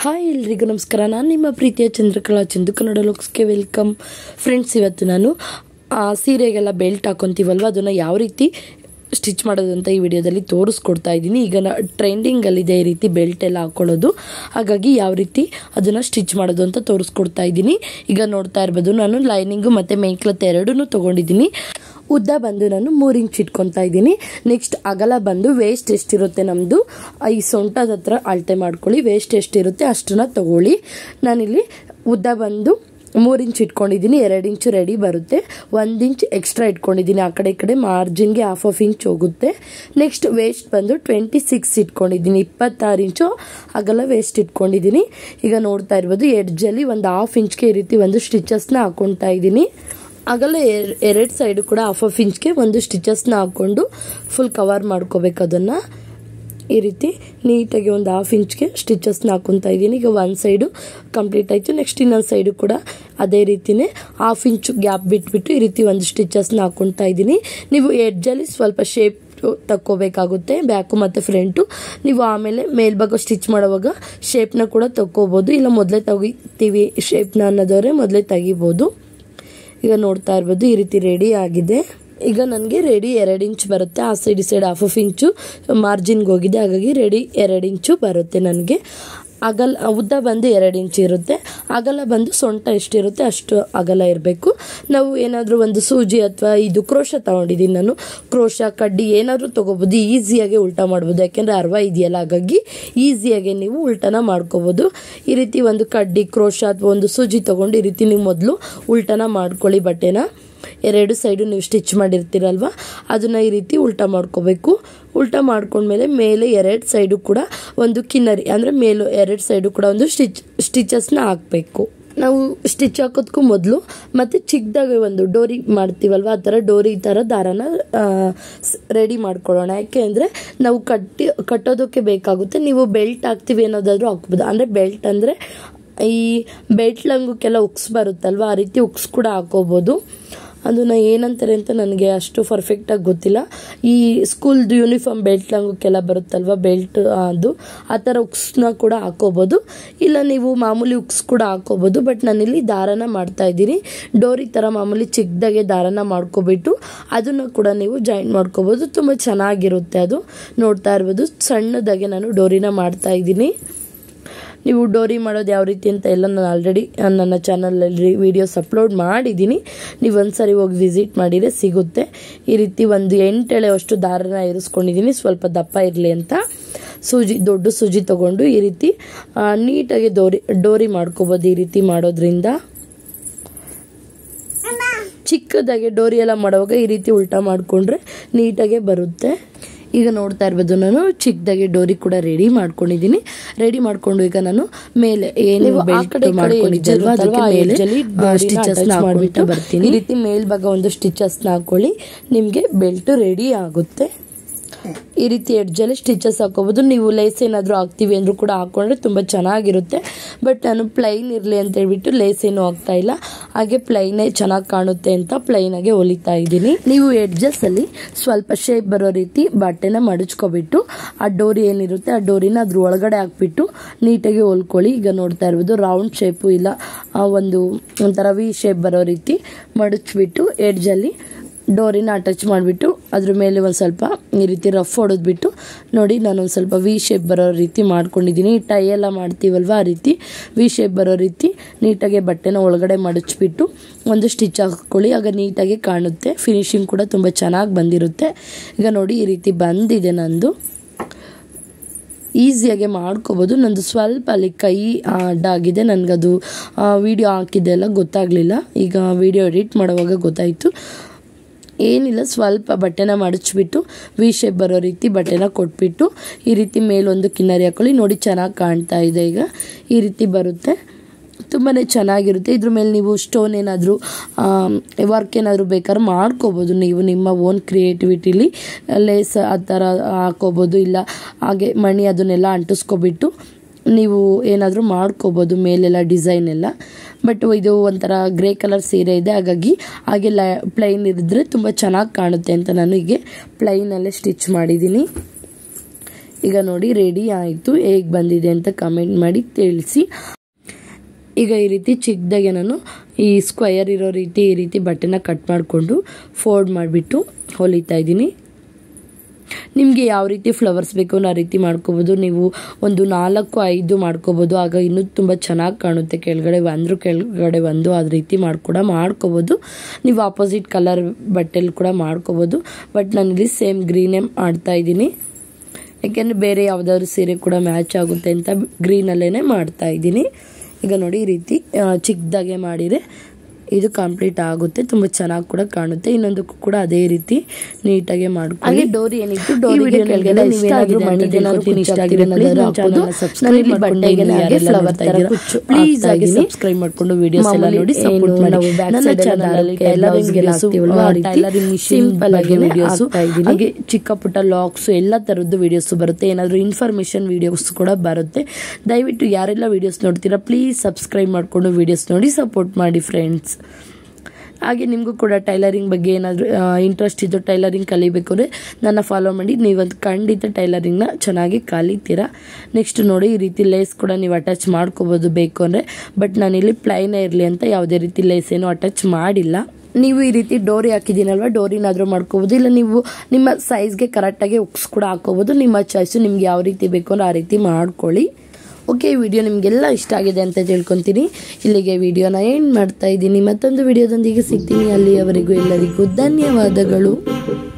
hi ಎಲ್ರಿಗೂ ನಮಸ್ಕಾರ ನಾನು ನಿಮ್ಮ ಪ್ರೀತಿಯ ಚಂದ್ರಕಲಾ ಚಂದು ಕನ್ನಡ ಲುಕ್ಸ್ಗೆ ವೆಲ್ಕಮ್ ಫ್ರೆಂಡ್ಸ್ ಇವತ್ತು ನಾನು ಆ, ಸೀರೆಗೆಲ್ಲ ಬೆಲ್ಟ್ ಹಾಕೊತೀವಲ್ವ ಅದನ್ನು ಯಾವ ರೀತಿ ಸ್ಟಿಚ್ ಮಾಡೋದು ಅಂತ ಈ ವಿಡಿಯೋದಲ್ಲಿ ತೋರಿಸ್ಕೊಡ್ತಾ ಇದ್ದೀನಿ ಈಗ ಟ್ರೆಂಡಿಂಗಲ್ಲಿದೆ ಈ ರೀತಿ ಬೆಲ್ಟ್ ಎಲ್ಲ ಹಾಕೊಳ್ಳೋದು ಹಾಗಾಗಿ ಯಾವ ರೀತಿ ಅದನ್ನು ಸ್ಟಿಚ್ ಮಾಡೋದು ಅಂತ ತೋರಿಸ್ಕೊಡ್ತಾ ಇದ್ದೀನಿ ಈಗ ನೋಡ್ತಾ ಇರ್ಬೋದು ನಾನು ಲೈನಿಂಗು ಮತ್ತು ಮೇಕ್ಲತ್ ಎರಡೂ ತೊಗೊಂಡಿದ್ದೀನಿ ಉದ್ದ ಬಂದು ನಾನು ಮೂರು ಇಂಚ್ ಇಟ್ಕೊತಾ ಇದ್ದೀನಿ ನೆಕ್ಸ್ಟ್ ಅಗಲ ಬಂದು ವೇಸ್ಟ್ ಎಷ್ಟಿರುತ್ತೆ ನಮ್ಮದು ಈ ಸೊಂಟದ ಹತ್ರ ಅಳತೆ ಮಾಡ್ಕೊಳ್ಳಿ ವೇಸ್ಟ್ ಎಷ್ಟಿರುತ್ತೆ ಅಷ್ಟನ್ನ ತಗೊಳ್ಳಿ ನಾನಿಲ್ಲಿ ಉದ್ದ ಬಂದು ಮೂರು ಇಂಚ್ ಇಟ್ಕೊಂಡಿದ್ದೀನಿ ಎರಡು ಇಂಚು ರೆಡಿ ಬರುತ್ತೆ ಒಂದು ಇಂಚ್ ಎಕ್ಸ್ಟ್ರಾ ಇಟ್ಕೊಂಡಿದ್ದೀನಿ ಆ ಕಡೆ ಈ ಕಡೆ ಮಾರ್ಜಿನ್ಗೆ ಹಾಫ್ ಆಫ್ ಇಂಚ್ ಹೋಗುತ್ತೆ ನೆಕ್ಸ್ಟ್ ವೇಸ್ಟ್ ಬಂದು ಟ್ವೆಂಟಿ ಸಿಕ್ಸ್ ಇಟ್ಕೊಂಡಿದ್ದೀನಿ ಇಪ್ಪತ್ತಾರು ಇಂಚು ಅಗಲ ವೇಸ್ಟ್ ಇಟ್ಕೊಂಡಿದ್ದೀನಿ ಈಗ ನೋಡ್ತಾ ಇರ್ಬೋದು ಎಡ್ಜಲ್ಲಿ ಒಂದು ಹಾಫ್ ಇಂಚ್ಗೆ ಈ ರೀತಿ ಒಂದು ಸ್ಟಿಚಸ್ನ ಹಾಕೊತಾ ಇದ್ದೀನಿ ಆಗಲ್ಲ ಎರಡು ಸೈಡು ಕೂಡ ಹಾಫ್ ಆಫ್ ಇಂಚ್ಗೆ ಒಂದು ಸ್ಟಿಚಸ್ನ ಹಾಕ್ಕೊಂಡು ಫುಲ್ ಕವರ್ ಮಾಡ್ಕೋಬೇಕು ಅದನ್ನು ಈ ರೀತಿ ನೀಟಾಗಿ ಒಂದು ಹಾಫ್ ಇಂಚ್ಗೆ ಸ್ಟಿಚಸ್ನ ಹಾಕೊತಾ ಇದ್ದೀನಿ ಈಗ ಒಂದು ಸೈಡು ಕಂಪ್ಲೀಟ್ ಆಯಿತು ನೆಕ್ಸ್ಟ್ ಇನ್ನೊಂದು ಸೈಡು ಕೂಡ ಅದೇ ರೀತಿನೇ ಹಾಫ್ ಇಂಚು ಗ್ಯಾಪ್ ಬಿಟ್ಬಿಟ್ಟು ಈ ರೀತಿ ಒಂದು ಸ್ಟಿಚಸ್ನ ಹಾಕೊತಾ ಇದ್ದೀನಿ ನೀವು ಎಡ್ಜಲ್ಲಿ ಸ್ವಲ್ಪ ಶೇಪ್ ತಕ್ಕೋಬೇಕಾಗುತ್ತೆ ಬ್ಯಾಕು ಮತ್ತು ಫ್ರಂಟು ನೀವು ಆಮೇಲೆ ಮೇಲ್ಭಾಗ ಸ್ಟಿಚ್ ಮಾಡುವಾಗ ಶೇಪ್ನ ಕೂಡ ತಕ್ಕೋಬೋದು ಇಲ್ಲ ಮೊದಲೇ ತೆಗಿತೀವಿ ಶೇಪ್ನ ಅನ್ನೋದವರೆ ಮೊದಲೇ ತೆಗಿಬೋದು ಈಗ ನೋಡ್ತಾ ಇರ್ಬೋದು ಈ ರೀತಿ ರೆಡಿ ಆಗಿದೆ ಈಗ ನನಗೆ ರೆಡಿ ಎರಡು ಇಂಚ್ ಬರುತ್ತೆ ಆ ಸೈಡ್ ಈ ಸೈಡ್ ಹಾಫ್ ಆಫ್ ಇಂಚು ಮಾರ್ಜಿನ್ಗೆ ಹೋಗಿದೆ ಹಾಗಾಗಿ ರೆಡಿ ಎರಡು ಇಂಚು ಬರುತ್ತೆ ನನಗೆ ಅಗಲ ಉದ್ದ ಬಂದು ಎರಡು ಇಂಚ್ ಇರುತ್ತೆ ಅಗಲ ಬಂದು ಸೊಂಟ ಎಷ್ಟಿರುತ್ತೆ ಅಷ್ಟು ಅಗಲ ಇರಬೇಕು ನಾವು ಏನಾದರೂ ಒಂದು ಸೂಜಿ ಅಥವಾ ಇದು ಕ್ರೋಶ ತಗೊಂಡಿದ್ದೀನಿ ನಾನು ಕ್ರೋಶ ಕಡ್ಡಿ ಏನಾದರೂ ತೊಗೋಬೋದು ಈಸಿಯಾಗಿ ಉಲ್ಟಾ ಮಾಡ್ಬೋದು ಯಾಕೆಂದರೆ ಅರ್ವ ಇದೆಯಲ್ಲ ಹಾಗಾಗಿ ಈಸಿಯಾಗಿ ನೀವು ಉಲ್ಟನ ಮಾಡ್ಕೋಬೋದು ಈ ರೀತಿ ಒಂದು ಕಡ್ಡಿ ಕ್ರೋಶ ಅಥವಾ ಒಂದು ಸೂಜಿ ತೊಗೊಂಡು ಈ ರೀತಿ ನೀವು ಮೊದಲು ಉಲ್ಟನ ಮಾಡ್ಕೊಳ್ಳಿ ಬಟ್ಟೆನ ಎರಡು ಸೈಡು ನೀವು ಸ್ಟಿಚ್ ಮಾಡಿರ್ತೀರಲ್ವ ಅದನ್ನು ಈ ರೀತಿ ಉಲ್ಟಾ ಮಾಡ್ಕೋಬೇಕು ಉಲ್ಟಾ ಮಾಡ್ಕೊಂಡ್ಮೇಲೆ ಮೇಲೆ ಎರಡು ಸೈಡು ಕೂಡ ಒಂದು ಕಿನ್ನರಿ ಅಂದರೆ ಮೇಲೂ ಎರಡು ಸೈಡು ಕೂಡ ಒಂದು ಸ್ಟಿಚ್ ಸ್ಟಿಚಸ್ನ ಹಾಕಬೇಕು ನಾವು ಸ್ಟಿಚ್ ಹಾಕೋದಕ್ಕೂ ಮೊದಲು ಮತ್ತು ಚಿಕ್ಕದಾಗಿ ಒಂದು ಡೋರಿ ಮಾಡ್ತೀವಲ್ವ ಆ ಥರ ಡೋರಿ ಥರ ದಾರನ ರೆಡಿ ಮಾಡ್ಕೊಳ್ಳೋಣ ಯಾಕೆ ಅಂದರೆ ನಾವು ಕಟ್ಟಿ ಕಟ್ಟೋದಕ್ಕೆ ಬೇಕಾಗುತ್ತೆ ನೀವು ಬೆಲ್ಟ್ ಹಾಕ್ತೀವಿ ಅನ್ನೋದಾದರೂ ಹಾಕ್ಬೋದು ಅಂದರೆ ಬೆಲ್ಟ್ ಅಂದರೆ ಈ ಬೆಲ್ಟ್ ಲಂಗಕ್ಕೆಲ್ಲ ಉಕ್ಸ್ ಬರುತ್ತಲ್ವ ಆ ರೀತಿ ಉಕ್ಸ್ ಕೂಡ ಹಾಕೋಬೋದು ಅದನ್ನು ಏನಂತಾರೆ ಅಂತ ನನಗೆ ಅಷ್ಟು ಪರ್ಫೆಕ್ಟಾಗಿ ಗೊತ್ತಿಲ್ಲ ಈ ಸ್ಕೂಲ್ದು ಯೂನಿಫಾರ್ಮ್ ಬೆಲ್ಟ್ ಲಂಗಕ್ಕೆಲ್ಲ ಬರುತ್ತಲ್ವ ಬೆಲ್ಟ್ ಅದು ಆ ಥರ ಉಕ್ಸ್ನ ಕೂಡ ಹಾಕೋಬೋದು ಇಲ್ಲ ನೀವು ಮಾಮೂಲಿ ಉಕ್ಸ್ ಕೂಡ ಹಾಕೋಬೋದು ಬಟ್ ನಾನಿಲ್ಲಿ ದಾರನ ಮಾಡ್ತಾ ಇದ್ದೀನಿ ಡೋರಿ ಥರ ಮಾಮೂಲಿ ಚಿಕ್ಕದಾಗೆ ದಾರನ ಮಾಡ್ಕೊಬಿಟ್ಟು ಅದನ್ನು ಕೂಡ ನೀವು ಜಾಯಿನ್ ಮಾಡ್ಕೋಬೋದು ತುಂಬ ಚೆನ್ನಾಗಿರುತ್ತೆ ಅದು ನೋಡ್ತಾ ಇರ್ಬೋದು ಸಣ್ಣದಾಗೆ ನಾನು ಡೋರಿನ ಮಾಡ್ತಾ ಇದ್ದೀನಿ ನೀವು ಡೋರಿ ಮಾಡೋದು ಯಾವ ರೀತಿ ಅಂತ ಎಲ್ಲ ನಾನು ಆಲ್ರೆಡಿ ನನ್ನ ಚಾನಲಲ್ಲಿ ವೀಡಿಯೋಸ್ ಅಪ್ಲೋಡ್ ಮಾಡಿದ್ದೀನಿ ನೀವು ಒಂದ್ಸರಿ ಹೋಗಿ ವಿಸಿಟ್ ಮಾಡಿದರೆ ಸಿಗುತ್ತೆ ಈ ರೀತಿ ಒಂದು ಎಂಟು ಎಳೆಯಷ್ಟು ದಾರನ ಇರಿಸ್ಕೊಂಡಿದ್ದೀನಿ ಸ್ವಲ್ಪ ದಪ್ಪ ಇರಲಿ ಅಂತ ಸೂಜಿ ದೊಡ್ಡ ಸೂಜಿ ತೊಗೊಂಡು ಈ ರೀತಿ ನೀಟಾಗಿ ಡೋರಿ ಡೋರಿ ಮಾಡ್ಕೋಬೋದು ಈ ರೀತಿ ಮಾಡೋದ್ರಿಂದ ಚಿಕ್ಕದಾಗಿ ಡೋರಿ ಎಲ್ಲ ಮಾಡುವಾಗ ಈ ರೀತಿ ಉಲ್ಟಾ ಮಾಡಿಕೊಂಡ್ರೆ ನೀಟಾಗೆ ಬರುತ್ತೆ ಈಗ ನೋಡ್ತಾ ಇರ್ಬೋದು ನಾನು ಚಿಕ್ಕದಾಗಿ ಡೋರಿ ಕೂಡ ರೆಡಿ ಮಾಡ್ಕೊಂಡಿದ್ದೀನಿ ರೆಡಿ ಮಾಡ್ಕೊಂಡು ಈಗ ನಾನು ಮೇಲೆ ಏನು ಬೆಲ್ಟ್ ಮಾಡ್ಕೊಂಡಿದ್ದಲ್ವ ಅದಕ್ಕೆ ಮೇಲೆ ಸ್ಟಿಚಸ್ ಮಾಡ್ಬಿಟ್ಟು ಬರ್ತೀನಿ ಈ ರೀತಿ ಮೇಲ್ಭಾಗ ಒಂದು ಸ್ಟಿಚಸ್ನ ಹಾಕೊಳ್ಳಿ ನಿಮಗೆ ಬೆಲ್ಟ್ ರೆಡಿ ಆಗುತ್ತೆ ಈ ರೀತಿ ಎಡ್ಜಲ್ಲಿ ಸ್ಟಿಚಸ್ ಹಾಕೋಬೋದು ನೀವು ಲೇಸ್ ಏನಾದರೂ ಹಾಕ್ತೀವಿ ಅಂದರೂ ಕೂಡ ಹಾಕೊಂಡ್ರೆ ತುಂಬ ಚೆನ್ನಾಗಿರುತ್ತೆ ಬಟ್ ನಾನು ಪ್ಲೈನ್ ಇರಲಿ ಅಂತ ಹೇಳ್ಬಿಟ್ಟು ಲೇಸ್ ಏನೂ ಹಾಕ್ತಾ ಇಲ್ಲ ಹಾಗೆ ಪ್ಲೈನೇ ಚೆನ್ನಾಗಿ ಕಾಣುತ್ತೆ ಅಂತ ಪ್ಲೈನಾಗೆ ಹೊಲಿತಾ ಇದ್ದೀನಿ ನೀವು ಎಡ್ಜಸ್ಸಲ್ಲಿ ಸ್ವಲ್ಪ ಶೇಪ್ ಬರೋ ರೀತಿ ಬಟ್ಟೆನ ಮಡಚ್ಕೊಬಿಟ್ಟು ಆ ಡೋರಿ ಏನಿರುತ್ತೆ ಆ ಡೋರಿನ ಅದ್ರ ಒಳಗಡೆ ಹಾಕ್ಬಿಟ್ಟು ನೀಟಾಗಿ ಹೊಲ್ಕೊಳ್ಳಿ ಈಗ ನೋಡ್ತಾ ಇರ್ಬೋದು ರೌಂಡ್ ಶೇಪು ಇಲ್ಲ ಆ ಒಂದು ಒಂಥರ ವಿ ಶೇಪ್ ಬರೋ ರೀತಿ ಮಡಚ್ಬಿಟ್ಟು ಎಡ್ಜಲ್ಲಿ ಡೋರಿನ ಅಟ್ಯಾಚ್ ಮಾಡಿಬಿಟ್ಟು ಅದ್ರ ಮೇಲೆ ಒಂದು ಸ್ವಲ್ಪ ಈ ರೀತಿ ರಫ್ ಹೊಡೆದ್ಬಿಟ್ಟು ನೋಡಿ ನಾನು ಒಂದು ಸ್ವಲ್ಪ ವಿ ಶೇಪ್ ಬರೋ ರೀತಿ ಮಾಡ್ಕೊಂಡಿದ್ದೀನಿ ಟೈ ಎಲ್ಲ ಮಾಡ್ತೀವಲ್ವ ಆ ರೀತಿ ವಿ ಶೇಪ್ ಬರೋ ರೀತಿ ನೀಟಾಗಿ ಬಟ್ಟೆನ ಒಳಗಡೆ ಮಡಚ್ಬಿಟ್ಟು ಒಂದು ಸ್ಟಿಚ್ ಹಾಕ್ಕೊಳ್ಳಿ ಆಗ ನೀಟಾಗಿ ಕಾಣುತ್ತೆ ಫಿನಿಶಿಂಗ್ ಕೂಡ ತುಂಬ ಚೆನ್ನಾಗಿ ಬಂದಿರುತ್ತೆ ಈಗ ನೋಡಿ ಈ ರೀತಿ ಬಂದಿದೆ ನಂದು ಈಸಿಯಾಗಿ ಮಾಡ್ಕೋಬೋದು ನಂದು ಸ್ವಲ್ಪ ಅಲ್ಲಿ ಕೈ ಅಡ್ಡಾಗಿದೆ ನನಗದು ವಿಡಿಯೋ ಹಾಕಿದ್ದೆ ಎಲ್ಲ ಗೊತ್ತಾಗಲಿಲ್ಲ ಈಗ ವಿಡಿಯೋ ಎಡಿಟ್ ಮಾಡುವಾಗ ಗೊತ್ತಾಯಿತು ಏನಿಲ್ಲ ಸ್ವಲ್ಪ ಬಟ್ಟೆನ ಮಡಚ್ಬಿಟ್ಟು ವಿ ಶೇಪ್ ಬರೋ ರೀತಿ ಬಟ್ಟೆನ ಕೊಟ್ಬಿಟ್ಟು ಈ ರೀತಿ ಮೇಲೊಂದು ಕಿನ್ನರಿ ಹಾಕೊಳ್ಳಿ ನೋಡಿ ಚೆನ್ನಾಗಿ ಕಾಣ್ತಾ ಇದೆ ಈಗ ಈ ರೀತಿ ಬರುತ್ತೆ ತುಂಬಾ ಚೆನ್ನಾಗಿರುತ್ತೆ ಇದ್ರ ಮೇಲೆ ನೀವು ಸ್ಟೋನ್ ಏನಾದರೂ ವರ್ಕ್ ಏನಾದರೂ ಬೇಕಾದ್ರೆ ಮಾಡ್ಕೋಬೋದು ನೀವು ನಿಮ್ಮ ಓನ್ ಕ್ರಿಯೇಟಿವಿಟಿಲಿ ಲೇಸ್ ಆ ಥರ ಹಾಕೋಬೋದು ಇಲ್ಲ ಹಾಗೆ ಮಣಿ ಅದನ್ನೆಲ್ಲ ಅಂಟಿಸ್ಕೊಬಿಟ್ಟು ನೀವು ಏನಾದರೂ ಮಾಡ್ಕೋಬೋದು ಮೇಲೆಲ್ಲ ಡಿಸೈನ್ ಎಲ್ಲ ಬಟ್ ಇದು ಒಂಥರ ಗ್ರೇ ಕಲರ್ ಸೀರೆ ಇದೆ ಹಾಗಾಗಿ ಹಾಗೆ ಲ ಪ್ಲೈನ್ ಇರಿದ್ರೆ ತುಂಬ ಚೆನ್ನಾಗಿ ಕಾಣುತ್ತೆ ಅಂತ ನಾನು ಹೀಗೆ ಪ್ಲೈನಲ್ಲೇ ಸ್ಟಿಚ್ ಮಾಡಿದ್ದೀನಿ ಈಗ ನೋಡಿ ರೆಡಿ ಆಯಿತು ಹೇಗೆ ಬಂದಿದೆ ಅಂತ ಕಮೆಂಟ್ ಮಾಡಿ ತಿಳಿಸಿ ಈಗ ಈ ರೀತಿ ಚಿಕ್ಕದಾಗೆ ನಾನು ಈ ಸ್ಕ್ವಯರ್ ಇರೋ ರೀತಿ ಈ ರೀತಿ ಬಟ್ಟೆನ ಕಟ್ ಮಾಡಿಕೊಂಡು ಫೋಲ್ಡ್ ಮಾಡಿಬಿಟ್ಟು ಹೊಲಿತಾ ಇದ್ದೀನಿ ನಿಮಗೆ ಯಾವ ರೀತಿ ಫ್ಲವರ್ಸ್ ಬೇಕು ಆ ರೀತಿ ಮಾಡ್ಕೋಬೋದು ನೀವು ಒಂದು ನಾಲ್ಕು ಐದು ಮಾಡ್ಕೋಬೋದು ಆಗ ಇನ್ನೂ ತುಂಬ ಚೆನ್ನಾಗಿ ಕಾಣುತ್ತೆ ಕೆಳಗಡೆ ಒಂದು ಕೆಳಗಡೆ ಒಂದು ಅದ ರೀತಿ ಮಾಡ್ಕೊಡ ಮಾಡ್ಕೋಬೋದು ನೀವು ಆಪೋಸಿಟ್ ಕಲರ್ ಬಟ್ಟೆಲಿ ಕೂಡ ಮಾಡ್ಕೋಬೋದು ಬಟ್ ನಾನಿಲ್ಲಿ ಸೇಮ್ ಗ್ರೀನೇ ಮಾಡ್ತಾ ಇದ್ದೀನಿ ಯಾಕೆಂದರೆ ಬೇರೆ ಯಾವುದಾದ್ರು ಸೀರೆ ಕೂಡ ಮ್ಯಾಚ್ ಆಗುತ್ತೆ ಅಂತ ಗ್ರೀನಲ್ಲೇ ಮಾಡ್ತಾ ಇದ್ದೀನಿ ಈಗ ನೋಡಿ ಈ ರೀತಿ ಆ, ಚಿಕ್ಕದಾಗೆ ಮಾಡಿದರೆ ಇದು ಕಂಪ್ಲೀಟ್ ಆಗುತ್ತೆ ತುಂಬ ಚೆನ್ನಾಗಿ ಕೂಡ ಕಾಣುತ್ತೆ ಇನ್ನೊಂದಕ್ಕೂ ಕೂಡ ಅದೇ ರೀತಿ ನೀಟಾಗಿ ಮಾಡ್ಕೊಳ್ಳಿ ಹಾಗೆ ಡೋರಿ ಏನಿತ್ತು ಡೋರಿ ಕೆಳಗಡೆ ನೀವೇನಾದ್ರೂ ಮಣಿಗೆ ಇಷ್ಟ ಆಗಿದೆ ಅನ್ನೋದಾದ್ರು ಹಾಕ್ಬೋದು ನಾನು ಇಲ್ಲಿ ಬಟ್ಟೆಗೆ ಹಾಗೆ ಫ್ಲವರ್ ತರ ಕುಚ್ಚು ಪ್ಲೀಸ್ ಆಗಿ ಸಬ್ಸ್ಕ್ರೈಬ್ ಮಾಡ್ಕೊಂಡು ವಿಡಿಯೋಸ್ ಎಲ್ಲ ನೋಡಿ ಸಪೋರ್ಟ್ ಮಾಡಿ ನನ್ನ ಚಾನಲ್ ಅಲ್ಲಿ ಟೈಲರಿಂಗ್ ಎಲ್ಲ ಹಾಕ್ತೀವಲ್ವಾ ಟೈಲರಿಂಗ್ ಸಿಂಪಲ್ ಆಗಿ ವಿಡಿಯೋಸ್ ಹಾಗೆ ಚಿಕ್ಕ ಪುಟ್ಟ ಲಾಕ್ಸ್ ಎಲ್ಲ ತರದ್ದು ವಿಡಿಯೋಸ್ ಬರುತ್ತೆ ಏನಾದರೂ ಇನ್ಫಾರ್ಮೇಶನ್ ವಿಡಿಯೋಸ್ ಕೂಡ ಬರುತ್ತೆ ದಯವಿಟ್ಟು ಯಾರೆಲ್ಲ ವಿಡಿಯೋಸ್ ನೋಡ್ತೀರಾ ಪ್ಲೀಸ್ ಸಬ್ಸ್ಕ್ರೈಬ್ ಮಾಡ್ಕೊಂಡು ವಿಡಿಯೋಸ್ ನೋಡಿ ಸಪೋರ್ಟ್ ಮಾಡಿ ಫ್ರೆಂಡ್ಸ್ ಹಾಗೆ ನಿಮಗೂ ಕೂಡ ಟೈಲರಿಂಗ್ ಬಗ್ಗೆ ಏನಾದರೂ ಇಂಟ್ರೆಸ್ಟ್ ಇದ್ದು ಟೈಲರಿಂಗ್ ಕಲಿಬೇಕು ಅಂದರೆ ನನ್ನ ಫಾಲೋ ಮಾಡಿ ನೀವಂತ ಖಂಡಿತ ಟೈಲರಿಂಗ್ನ ಚೆನ್ನಾಗಿ ಕಲಿತೀರಾ ನೆಕ್ಸ್ಟ್ ನೋಡಿ ಈ ರೀತಿ ಲೇಸ್ ಕೂಡ ನೀವು ಅಟ್ಯಾಚ್ ಮಾಡ್ಕೋಬೋದು ಬೇಕು ಅಂದರೆ ಬಟ್ ನಾನಿಲ್ಲಿ ಪ್ಲೈನೇ ಇರಲಿ ಅಂತ ಯಾವುದೇ ರೀತಿ ಲೇಸ್ ಏನು ಅಟ್ಯಾಚ್ ಮಾಡಿಲ್ಲ ನೀವು ಈ ರೀತಿ ಡೋರಿ ಹಾಕಿದ್ದೀನಲ್ವ ಡೋರಿನಾದರೂ ಮಾಡ್ಕೋಬೋದು ಇಲ್ಲ ನೀವು ನಿಮ್ಮ ಸೈಜ್ಗೆ ಕರೆಕ್ಟಾಗಿ ಉಕ್ಸ್ ಕೂಡ ಹಾಕೋಬೋದು ನಿಮ್ಮ ಚಾಯ್ಸು ನಿಮ್ಗೆ ಯಾವ ರೀತಿ ಬೇಕು ಅಂದ್ರೆ ಆ ರೀತಿ ಮಾಡ್ಕೊಳ್ಳಿ ಓಕೆ ಈ ವಿಡಿಯೋ ನಿಮಗೆಲ್ಲ ಇಷ್ಟ ಆಗಿದೆ ಅಂತ ತಿಳ್ಕೊತೀನಿ ಇಲ್ಲಿಗೆ ವಿಡಿಯೋನ ಎಂಡ್ ಮಾಡ್ತಾ ಇದ್ದೀನಿ ಮತ್ತೊಂದು ವಿಡಿಯೋದೊಂದಿಗೆ ಸಿಗ್ತೀನಿ ಅಲ್ಲಿಯವರೆಗೂ ಎಲ್ಲರಿಗೂ ಧನ್ಯವಾದಗಳು